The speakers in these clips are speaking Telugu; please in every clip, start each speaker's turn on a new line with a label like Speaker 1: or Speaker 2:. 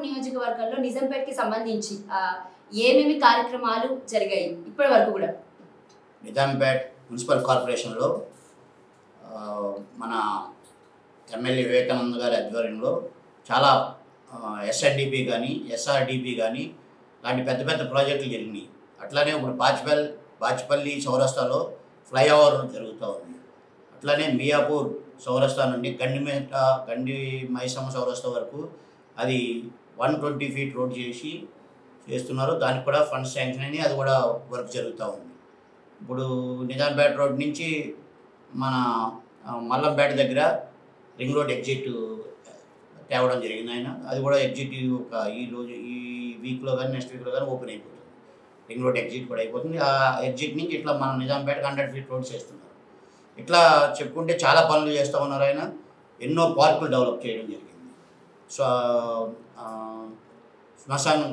Speaker 1: నియోజకవర్గంలో నిజాంపేట్కి సంబంధించి ఆ, ఏమేమి కార్యక్రమాలు జరిగాయి ఇప్పటి వరకు కూడా
Speaker 2: నిజాంపేట్ మున్సిపల్ కార్పొరేషన్లో ఆ, మన ఎమ్మెల్యే వివేకానంద గారి ఆధ్వర్యంలో చాలా ఎస్ఆర్డిపి కానీ ఎస్ఆర్డిపి కానీ లాంటి పెద్ద పెద్ద ప్రాజెక్టులు జరిగినాయి అట్లానే ఇప్పుడు బాచ్పల్ బాచ్పల్లి చౌరస్తాలో ఫ్లైఓవర్ జరుగుతూ ఉంది అట్లానే మియాపూర్ చౌరస్తా నుండి గండిమేట గండి మైసమ్మ చౌరస్తా వరకు అది వన్ ట్వంటీ ఫీట్ రోడ్ చేసి చేస్తున్నారు దానికి కూడా ఫండ్స్ శాంక్షన్ అయినాయి అది కూడా వర్క్ జరుగుతూ ఉంది ఇప్పుడు నిజాంపేట రోడ్ నుంచి మన ఆ, మల్లంపేట దగ్గర రింగ్ రోడ్ ఎగ్జిట్ తేవడం జరిగింది ఆయన అది కూడా ఎగ్జిట్ ఒక ఈ రోజు ఈ వీక్లో కానీ నెక్స్ట్ వీక్లో కానీ ఓపెన్ అయిపోతుంది రింగ్ రోడ్ ఎగ్జిట్ కూడా అయిపోతుంది ఆ ఎగ్జిట్ నుంచి ఇట్లా మన నిజాంపేటకి హండ్రెడ్ ఫీట్ రోడ్ చేస్తున్నారు ఇట్లా చెప్పుకుంటే చాలా పనులు చేస్తూ ఉన్నారు ఆయన ఎన్నో పార్కులు డెవలప్ చేయడం జరిగింది సో ఆ, శ్మశానం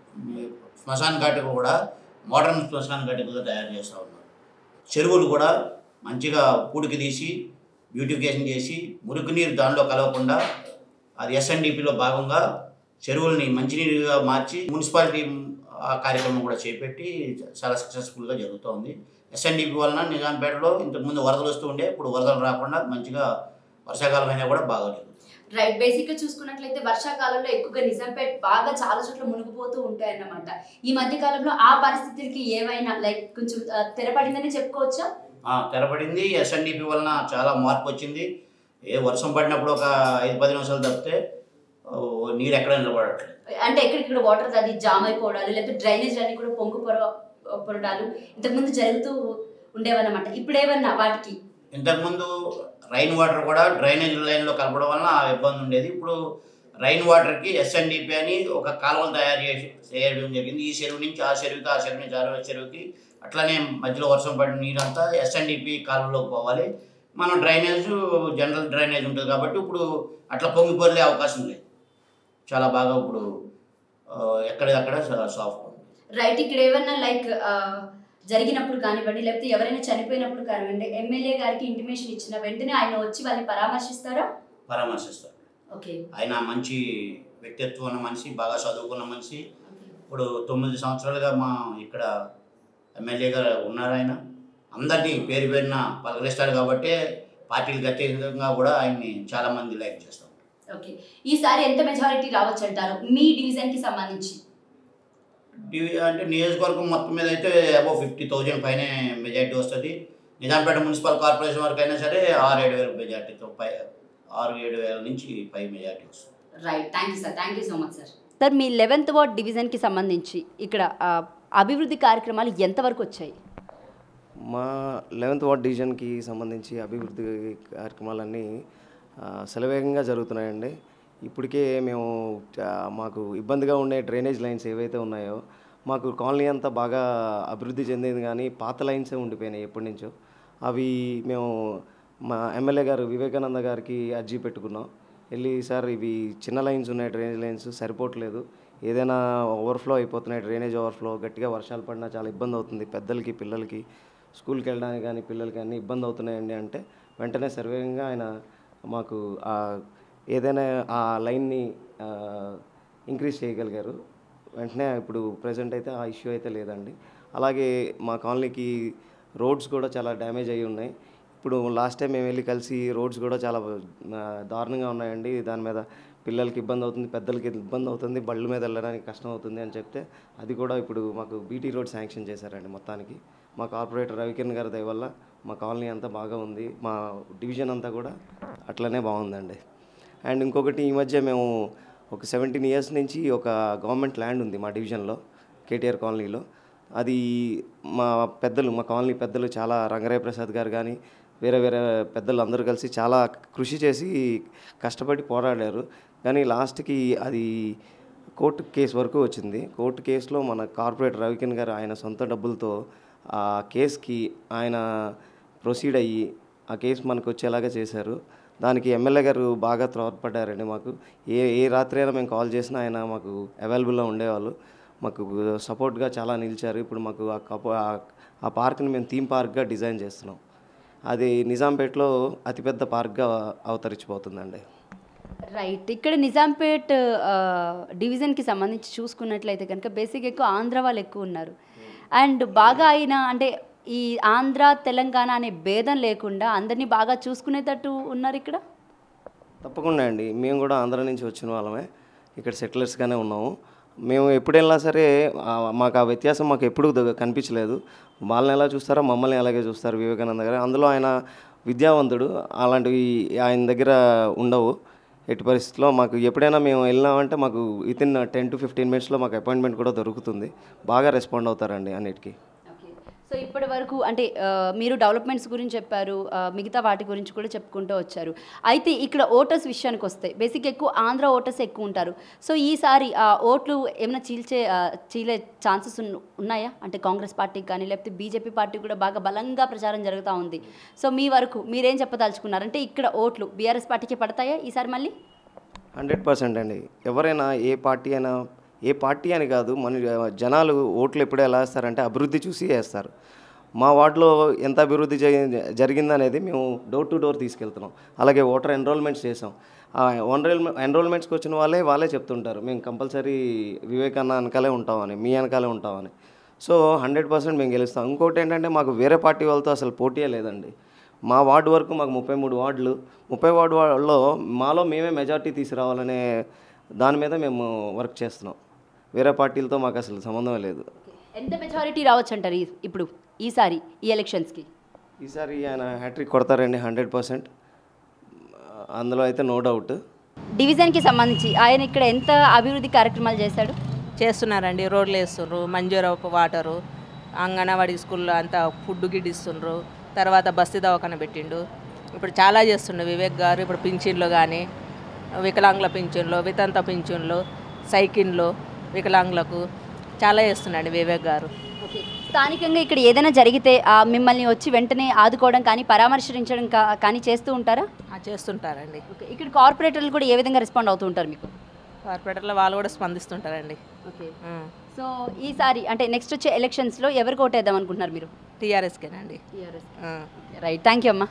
Speaker 2: శ్మశాన ఘాటుకు కూడా మోడర్న్ శ్మశాన ఘాటుకుగా తయారు చేస్తూ ఉన్నారు చెరువులు కూడా మంచిగా పూడికి తీసి బ్యూటిఫికేషన్ చేసి మురుగునీరు దానిలో కలవకుండా అది ఎస్ఎన్డిపిలో భాగంగా చెరువుల్ని మంచినీరుగా మార్చి మున్సిపాలిటీ ఆ కార్యక్రమం కూడా చేపట్టి చాలా సక్సెస్ఫుల్గా జరుగుతూ ఉంది ఎస్ఎన్డిపి వలన నిజాంపేటలో ఇంతకుముందు వరదలు వస్తూ ఉండే ఇప్పుడు వరదలు రాకుండా మంచిగా వర్షాకాలం అయినా కూడా బాగా జరుగుతుంది
Speaker 1: రైట్ బేసిక్ గా చూసుకున్నట్లయితే వర్షాకాలంలో ఎక్కువగా నిజాంపేట్ బాగా చాలా చోట్ల మునిగిపోతూ ఉంటాయన్నమాట ఈ మధ్య కాలంలో ఆ పరిస్థితులకి ఏవైనా లైక్ కొంచెం ఆ, తెరపడిందని చెప్పుకోవచ్చా
Speaker 2: ఆ, తెరపడింది ఎస్ఎన్డిపి వలన చాలా మార్పు వచ్చింది ఏ వర్షం పడినప్పుడు ఒక ఐదు పది నిమిషాలు తప్పితే ఓ, నీరు ఎక్కడ నిలబడట్లేదు
Speaker 1: అంటే ఎక్కడిక్కడ వాటర్ అది జామ్ అయిపోవడాలు లేకపోతే డ్రైనేజ్ అన్ని కూడా పొంగు పొర పొరడాలు ఇంతకుముందు జరుగుతూ ఉండేవన్నమాట ఇప్పుడు ఏమన్నా వాటికి
Speaker 2: ఇంతకుముందు రైన్ వాటర్ కూడా డ్రైనేజ్ లైన్లో కలపడం వలన ఆ ఇబ్బంది ఉండేది ఇప్పుడు రైన్ వాటర్కి ఎస్ఎన్డిపి అని ఒక కాలువలు తయారు చేసి చేయడం జరిగింది ఈ చెరువు నుంచి ఆ చెరువుకి ఆ చెరువు నుంచి ఆ చెరువుకి అట్లనే మధ్యలో వర్షం పడిన నీరంతా ఎస్ఎన్డిపి కాలువలోకి పోవాలి మనం డ్రైనేజ్ జనరల్ డ్రైనేజ్ ఉంటుంది కాబట్టి ఇప్పుడు అట్లా పొంగిపోలే అవకాశం లేదు చాలా బాగా ఇప్పుడు ఆ, ఎక్కడిదక్కడ సాఫ్ట్ ఉంది
Speaker 1: రైట్ ఇక్కడ ఏమన్నా లైక్ జరిగినప్పుడు కానివ్వండి లేకపోతే ఎవరైనా చనిపోయినప్పుడు కానివ్వండి ఎమ్మెల్యే గారికి ఇంటిమేషన్ ఇచ్చిన వెంటనే ఆయన వచ్చి వాళ్ళని పరామర్శిస్తారా
Speaker 2: పరామర్శిస్తారు
Speaker 1: ఓకే
Speaker 2: ఆయన మంచి వ్యక్తిత్వం ఉన్న మనిషి బాగా చదువుకున్న మనిషి ఇప్పుడు తొమ్మిది సంవత్సరాలుగా మా ఇక్కడ ఎమ్మెల్యేగా ఉన్నారు ఆయన అందరినీ పేరు పేరున పలకరిస్తాడు కాబట్టి పార్టీలకు అత్యధికంగా కూడా ఆయన్ని చాలామంది లైక్ చేస్తాం
Speaker 1: ఓకే ఈసారి ఎంత మెజారిటీ రావచ్చు అంటారు మీ డివిజన్ కి సంబంధించి
Speaker 2: డివి- అంటే నియోజకవర్గం మొత్తం మీద అయితే అబౌవ్ ఫిఫ్టీ థౌజండ్ పైనే మెజార్టీ వస్తుంది నిజాంపేట మున్సిపల్ కార్పొరేషన్ వరకు అయినా సరే ఆరు ఏడు వేల మెజార్టీతో పై ఆరు ఏడు వేల నుంచి పై మెజార్టీ వస్తుంది
Speaker 1: right thank you sir thank you so much sir sir మీ లెవెన్త్ వార్డ్ డివిజన్కి సంబంధించి ఇక్కడ ఆ, అభివృద్ధి కార్యక్రమాలు ఎంతవరకు వచ్చాయి
Speaker 3: మా లెవెన్త్ వార్డ్ డివిజన్కి సంబంధించి అభివృద్ధి కార్యక్రమాలన్నీ ఆ, శరవేగంగా జరుగుతున్నాయండి ఇప్పటికే మేము ఆ, మాకు ఇబ్బందిగా ఉండే డ్రైనేజ్ లైన్స్ ఏవైతే ఉన్నాయో మాకు కాలనీ అంతా బాగా అభివృద్ధి చెందింది కానీ పాత లైన్సే ఉండిపోయినాయి ఎప్పటి నుంచో అవి మేము మా ఎమ్మెల్యే గారు వివేకానంద గారికి అర్జీ పెట్టుకున్నాం వెళ్ళి సార్ ఇవి చిన్న లైన్స్ ఉన్నాయి డ్రైనేజ్ లైన్స్ సరిపోవట్లేదు ఏదైనా ఓవర్ఫ్లో అయిపోతున్నాయి డ్రైనేజ్ ఓవర్ఫ్లో గట్టిగా వర్షాలు పడినా చాలా ఇబ్బంది అవుతుంది పెద్దలకి పిల్లలకి స్కూల్కి వెళ్ళడానికి కానీ పిల్లలకి అన్నీ ఇబ్బంది అవుతున్నాయండి అంటే వెంటనే సర్వేగంగా ఆయన మాకు ఆ ఏదైనా ఆ లైన్ని ఇంక్రీజ్ చేయగలిగారు వెంటనే ఇప్పుడు ప్రజెంట్ అయితే ఆ ఇష్యూ అయితే లేదండి అలాగే మా కాలనీకి రోడ్స్ కూడా చాలా డ్యామేజ్ అయ్యి ఉన్నాయి ఇప్పుడు లాస్ట్ టైం మేము వెళ్ళి కలిసి రోడ్స్ కూడా చాలా ఆ, దారుణంగా ఉన్నాయండి దాని మీద పిల్లలకి ఇబ్బంది అవుతుంది పెద్దలకి ఇబ్బంది అవుతుంది బళ్ళు మీద వెళ్ళడానికి కష్టం అవుతుంది అని చెప్తే అది కూడా ఇప్పుడు మాకు బీటీ రోడ్ శాంక్షన్ చేశారండి మొత్తానికి మా కార్పొరేటర్ రవికిరణ్ గారి దయ వల్ల మా కాలనీ అంతా బాగా ఉంది మా డివిజన్ అంతా కూడా అట్లనే బాగుందండి అండ్ ఇంకొకటి ఈ మధ్య మేము ఒక సెవెంటీన్ ఇయర్స్ నుంచి ఒక గవర్నమెంట్ ల్యాండ్ ఉంది మా డివిజన్లో కేటీఆర్ కాలనీలో అది మా పెద్దలు మా కాలనీ పెద్దలు చాలా రంగరాయ ప్రసాద్ గారు కానీ వేరే వేరే పెద్దలు అందరూ కలిసి చాలా కృషి చేసి కష్టపడి పోరాడారు కానీ లాస్ట్కి అది కోర్టు కేసు వరకు వచ్చింది కోర్టు కేసులో మన కార్పొరేటర్ రవికిరణ్ గారు ఆయన సొంత డబ్బులతో ఆ కేసుకి ఆయన ప్రొసీడ్ అయ్యి ఆ కేసు మనకు వచ్చేలాగా చేశారు దానికి ఎమ్మెల్యే గారు బాగా తోడ్పడ్డారండి మాకు ఏ ఏ రాత్రి అయినా మేము కాల్ చేసినా ఆయన మాకు అవైలబుల్లో ఉండేవాళ్ళు మాకు సపోర్ట్గా చాలా నిలిచారు ఇప్పుడు మాకు ఆ కప ఆ- ఆ పార్క్ని మేము థీమ్ పార్క్గా డిజైన్ చేస్తున్నాం అది నిజాంపేటలో అతిపెద్ద పార్క్గా అవతరించిపోతుందండి
Speaker 1: రైట్ ఇక్కడ నిజాంపేట్ ఆ, డివిజన్కి సంబంధించి చూసుకున్నట్లయితే కనుక బేసిక్ ఎక్కువ ఆంధ్ర వాళ్ళు ఎక్కువ ఉన్నారు అండ్ బాగా అయిన అంటే ఈ ఆంధ్ర తెలంగాణ అనే భేదం లేకుండా అందరినీ బాగా చూసుకునేటట్టు ఉన్నారు ఇక్కడ
Speaker 3: తప్పకుండా అండి మేము కూడా ఆంధ్ర నుంచి వచ్చిన వాళ్ళమే ఇక్కడ సెటిలర్స్గానే ఉన్నాము మేము ఎప్పుడు వెళ్ళినా సరే ఆ, మాకు ఆ వ్యత్యాసం మాకు ఎప్పుడు ద- కనిపించలేదు వాళ్ళని ఎలా చూస్తారో మమ్మల్ని అలాగే చూస్తారు వివేకానంద గారు అందులో ఆయన విద్యావంతుడు అలాంటివి ఆయన దగ్గర ఉండవు ఎట్టి పరిస్థితుల్లో మాకు ఎప్పుడైనా మేము వెళ్ళినామంటే మాకు within ten to fifteen మినిట్స్లో మాకు అపాయింట్మెంట్ కూడా దొరుకుతుంది బాగా రెస్పాండ్ అవుతారండి అన్నిటికీ
Speaker 1: సో ఇప్పటి వరకు అంటే ఆ, మీరు డెవలప్మెంట్స్ గురించి చెప్పారు ఆ, మిగతా వాటి గురించి కూడా చెప్పుకుంటూ వచ్చారు అయితే ఇక్కడ ఓటర్స్ విషయానికి వస్తే బేసిక్ ఎక్కువ ఆంధ్ర ఓటర్స్ ఎక్కువ ఉంటారు సో ఈసారి ఆ ఓట్లు ఏమైనా చీల్చే ఆ, చీలే ఛాన్సెస్ ఉన్నాయా అంటే కాంగ్రెస్ పార్టీకి కానీ లేకపోతే బీజేపీ పార్టీ కూడా బాగా బలంగా ప్రచారం జరుగుతూ ఉంది సో మీ వరకు మీరేం చెప్పదలుచుకున్నారు అంటే ఇక్కడ ఓట్లు బీఆర్ఎస్ పార్టీకి పడతాయా ఈసారి మళ్ళీ
Speaker 3: హండ్రెడ్ పర్సెంట్ అండి ఎవరైనా ఏ పార్టీ అయినా ఏ పార్టీ అని కాదు మన జనాలు ఓట్లు ఎప్పుడు ఎలా వేస్తారంటే అభివృద్ధి చూసి వేస్తారు మా వార్డులో ఎంత అభివృద్ధి జరి- జరిగిందనేది మేము డోర్ టు డోర్ తీసుకెళ్తున్నాం అలాగే ఓటర్ ఎన్రోల్మెంట్స్ చేసాం ఆ ఎన్రోల్మెంట్ ఎన్రోల్మెంట్స్కి వచ్చిన వాళ్ళే వాళ్ళే చెప్తుంటారు మేము కంపల్సరీ వివేకానంద వెనకాలే ఉంటామని మీ వెనకాలే ఉంటామని సో హండ్రెడ్ పర్సెంట్ మేము గెలుస్తాం ఇంకోటి ఏంటంటే మాకు వేరే పార్టీ వాళ్ళతో అసలు పోటీయే లేదండి మా వార్డు వరకు మాకు ముప్పై మూడు వార్డులు ముప్పై వార్డు వాళ్ళలో మాలో మేమే మెజార్టీ తీసుకురావాలనే దాని మీద మేము వర్క్ చేస్తున్నాం వేరే పార్టీలతో మాకు అసలు సంబంధం లేదు
Speaker 1: ఎంత మెజారిటీ రావచ్చు అంటారు ఈ- ఇప్పుడు ఈసారి ఈ ఎలక్షన్స్కి
Speaker 3: ఈసారి ఆయన హ్యాట్రిక్ కొడతారండి హండ్రెడ్ పర్సెంట్ అందులో అయితే నో డౌట్
Speaker 1: డివిజన్కి సంబంధించి ఆయన ఇక్కడ ఎంత అభివృద్ధి కార్యక్రమాలు చేశాడు
Speaker 4: చేస్తున్నారండి రోడ్లు వేస్తుండ్రు మంజూరపు వాటరు అంగన్వాడీ స్కూల్లో అంతా ఫుడ్ గిడ్ ఇస్తుండ్రు తర్వాత బస్తీ దవాఖాన పెట్టిండు ఇప్పుడు చాలా చేస్తుండు వివేక్ గారు ఇప్పుడు పింఛన్లు కానీ వికలాంగుల పింఛన్లు వితంత పింఛన్లు సైకిన్లు వికలాంగులకు చాలా చేస్తున్నాడు వివేక్ గారు
Speaker 1: ఓకే స్థానికంగా ఇక్కడ ఏదైనా జరిగితే ఆ, మిమ్మల్ని వచ్చి వెంటనే ఆదుకోవడం కానీ పరామర్శించడం కా- కానీ చేస్తూ ఉంటారా
Speaker 4: ఆ, చేస్తుంటారండి
Speaker 1: ఓకే ఇక్కడ కార్పొరేటర్లు కూడా ఏ విధంగా రెస్పాండ్ అవుతూ ఉంటారు మీకు
Speaker 4: కార్పొరేటర్లో వాళ్ళు కూడా స్పందిస్తుంటారండి
Speaker 1: ఓకే సో ఈసారి అంటే నెక్స్ట్ వచ్చే ఎలక్షన్స్లో ఎవరికి ఓటేద్దాం అనుకుంటున్నారు మీరు
Speaker 4: టీఆర్ఎస్కేనండి
Speaker 1: రైట్ థ్యాంక్ యూ అమ్మా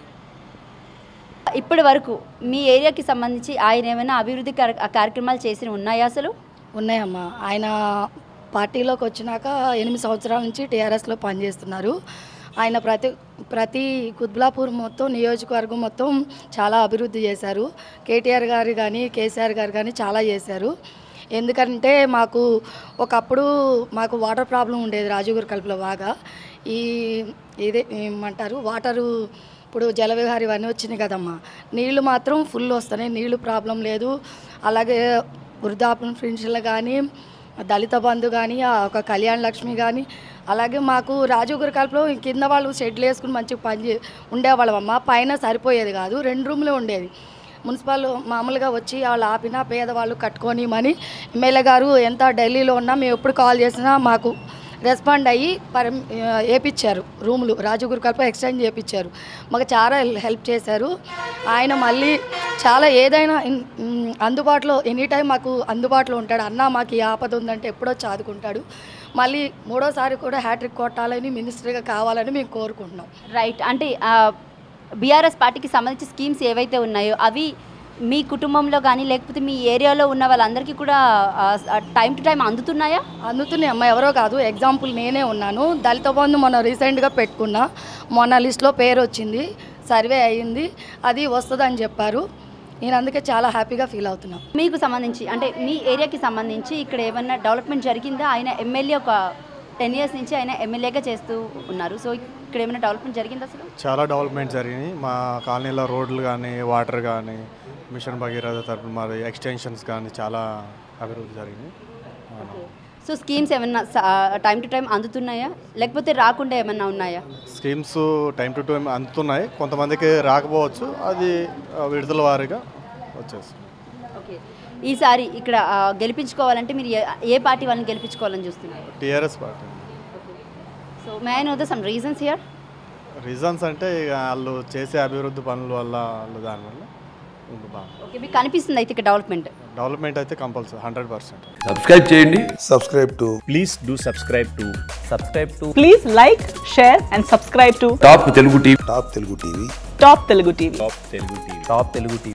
Speaker 1: ఇప్పటి వరకు మీ ఏరియాకి సంబంధించి ఆయన ఏమైనా అభివృద్ధి కార్య- కార్యక్రమాలు చేసి ఉన్నాయా అసలు
Speaker 5: ఉన్నాయమ్మా ఆయన పార్టీలోకి వచ్చినాక ఎనిమిది సంవత్సరాల నుంచి టీఆర్ఎస్లో పనిచేస్తున్నారు ఆయన ప్రతి ప్రతి కుత్బులాపూర్ మొత్తం నియోజకవర్గం మొత్తం చాలా అభివృద్ధి చేశారు కేటీఆర్ గారు కానీ కేసీఆర్ గారు కానీ చాలా చేశారు ఎందుకంటే మాకు ఒకప్పుడు మాకు వాటర్ ప్రాబ్లం ఉండేది రాజుగారి కలుపులో బాగా ఈ ఇదే ఏమంటారు వాటరు ఇప్పుడు జలవిహారి ఇవన్నీ వచ్చినాయి కదమ్మా నీళ్లు మాత్రం ఫుల్ వస్తున్నాయి నీళ్లు ప్రాబ్లం లేదు అలాగే వృద్ధాప్య పెన్షన్లు కానీ దళిత బంధు కానీ ఆ ఒక కళ్యాణ లక్ష్మి కానీ అలాగే మాకు రాజుగురి కల్పలో కింద వాళ్ళు షెడ్లు వేసుకుని మంచిగా పని చే ఉండేవాళ్ళం అమ్మ పైన సరిపోయేది కాదు రెండు రూమ్లు ఉండేది మున్సిపల్ మామూలుగా వచ్చి వాళ్ళు ఆపినా పేదవాళ్ళు కట్టుకొని మని ఎమ్మెల్యే గారు ఎంత ఢిల్లీలో ఉన్నా మేము ఎప్పుడు కాల్ చేసినా మాకు రెస్పాండ్ అయ్యి పర్ వేపించారు రూములు రాజగురు కల్ప ఎక్స్చేంజ్ చేయించారు మాకు చాలా హెల్ప్ చేశారు ఆయన మళ్ళీ చాలా ఏదైనా ఇన్- ఉమ్, అందుబాటులో ఎనీ టైం మాకు అందుబాటులో ఉంటాడు అన్న మాకు ఈ ఆపద ఉందంటే ఎప్పుడో చాదుకుంటాడు మళ్ళీ మూడోసారి కూడా హ్యాట్రిక్ కొట్టాలని మినిస్టర్గా కావాలని మేము కోరుకుంటున్నాం
Speaker 1: రైట్ అంటే బీఆర్ఎస్ పార్టీకి సంబంధించి స్కీమ్స్ ఏవైతే ఉన్నాయో అవి మీ కుటుంబంలో కానీ లేకపోతే మీ ఏరియాలో ఉన్న వాళ్ళందరికీ కూడా టైం టు టైం అందుతున్నాయా
Speaker 5: అందుతున్నాయి అమ్మ ఎవరో కాదు ఎగ్జాంపుల్ నేనే ఉన్నాను దళిత బంధు మొన్న రీసెంట్గా పెట్టుకున్నా మొన్న లిస్ట్లో పేరు వచ్చింది సర్వే అయ్యింది అది వస్తుందని చెప్పారు నేను అందుకే చాలా హ్యాపీగా ఫీల్ అవుతున్నాను
Speaker 1: మీకు సంబంధించి అంటే మీ ఏరియాకి సంబంధించి ఇక్కడ ఏమన్నా డెవలప్మెంట్ జరిగిందా ఆయన ఎమ్మెల్యే ఒక టెన్ ఇయర్స్ నుంచి ఆయన ఎమ్మెల్యేగా చేస్తూ ఉన్నారు సో ఇక్కడ ఏమైనా డెవలప్మెంట్ జరిగిందా అసలు
Speaker 6: చాలా డెవలప్మెంట్ జరిగినాయి మా కాలనీలో రోడ్లు కానీ వాటర్ కానీ మిషన్ భగీరథ తరపున మరి ఎక్స్టెన్షన్స్ కానీ చాలా అభివృద్ధి జరిగినాయి అవును.
Speaker 1: సో స్కీమ్స్ ఏమన్నా టైం టు టైం అందుతున్నాయా లేకపోతే రాకుండా ఏమన్నా ఉన్నాయా
Speaker 6: స్కీమ్స్ టైం టు టైం అందుతున్నాయి కొంతమందికి రాకపోవచ్చు అది ఆ, విడుదల వారీగా వచ్చేస్తుంది
Speaker 1: ఓకే ఈసారి ఇక్కడ ఆ, గెలిపించుకోవాలంటే మీరు ఏ- ఏ పార్టీ వాళ్ళని గెలిపించుకోవాలని చూస్తున్నారు
Speaker 6: TRS party
Speaker 1: so may I know the some reasons here
Speaker 6: reasons అంటే ఇక వాళ్ళు చేసే అభివృద్ధి పనుల వల్ల వాళ్ళు దానివల్ల ఉంది బాగా
Speaker 1: ఓకే మీకు కనిపిస్తుంది అయితే ఇక్కడ డెవలప్మెంట్
Speaker 6: డెవలప్మెంట్ అయితే కంపల్సరీ హండ్రెడ్ పర్సెంట్
Speaker 7: సబ్స్క్రైబ్ చేయండి
Speaker 8: subscribe to
Speaker 9: please do subscribe to subscribe to
Speaker 10: Please like, share, and subscribe to
Speaker 7: Top Telugu TV
Speaker 8: Top Telugu TV.
Speaker 10: Top Telugu TV.
Speaker 9: top telugu tv top telugu tv